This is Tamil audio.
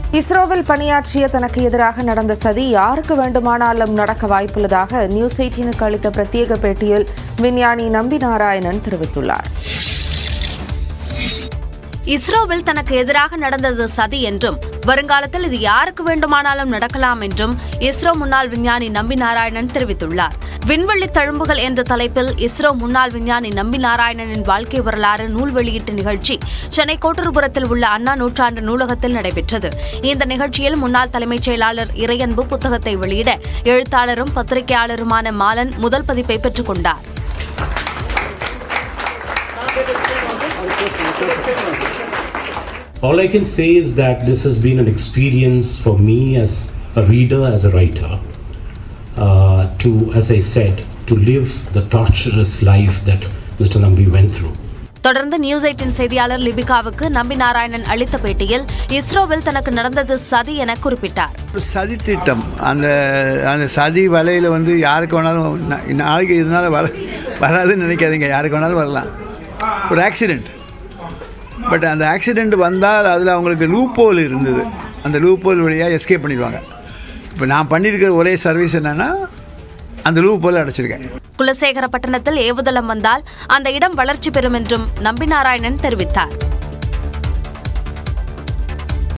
இஸ்ரோவில் பணியாற்றிய தனக்கு எதிராக நடந்த சதி யாருக்கு வேண்டுமானாலும் நடக்க வாய்ப்புள்ளதாக நியூஸ் எயிட்டீனுக்கு அளித்த பிரத்யேக பேட்டியில் விஞ்ஞானி நம்பி நாராயணன் தெரிவித்துள்ளார் இஸ்ரோவில் தனக்கு எதிராக நடந்தது சதி என்றும் வருங்காலத்தில் இது யாருக்கு வேண்டுமானாலும் நடக்கலாம் என்றும் இஸ்ரோ முன்னாள் விஞ்ஞானி நம்பி நாராயணன் தெரிவித்துள்ளார் விண்வெளி தழும்புகள் என்ற தலைப்பில் இஸ்ரோ முன்னாள் விஞ்ஞானி நம்பி நாராயணனின் வாழ்க்கை வரலாறு நூல் வெளியீட்டு நிகழ்ச்சி சென்னை கோட்டூர்புரத்தில் உள்ள அண்ணா நூற்றாண்டு நூலகத்தில் நடைபெற்றது இந்த நிகழ்ச்சியில் முன்னாள் தலைமைச் செயலாளர் இறையன்பு புத்தகத்தை வெளியிட எழுத்தாளரும் பத்திரிகையாளருமான மாலன் முதல் பதிப்பை பெற்றுக் கொண்டார் All I can say is that this has been an experience for me as a reader, as a writer, uh, to, as I said, to live the torturous life that Mr. Nambi went through. தொடர்ந்து நியூஸ் எயிட்டின் செய்தியாளர் லிபிகாவுக்கு நம்பி நாராயணன் அளித்த பேட்டியில் இஸ்ரோவில் தனக்கு நடந்தது சதி என குறிப்பிட்டார் ஒரு சதி திட்டம் அந்த அந்த சதி வலையில் வந்து யாருக்கு வேணாலும் நா- நாளைக்கு இதனால் வர வராதுன்னு நினைக்காதீங்க யாருக்கு வேணாலும் வரலாம் ஒரு ஆக்சிடெண்ட் பட் அந்த ஆக்சிடெண்ட் வந்தால் அதில் அவங்களுக்கு லூப்போல் இருந்தது அந்த லூப்போல் வழியாக எஸ்கேப் பண்ணிடுவாங்க இப்போ நான் பண்ணியிருக்கிற ஒரே சர்வீஸ் என்னென்னா அந்த லூப்போல் அடைச்சிருக்கேன் குலசேகரப்பட்டினத்தில் ஏவுதளம் வந்தால் அந்த இடம் வளர்ச்சி பெறும் என்றும் நம்பி நாராயணன் தெரிவித்தார்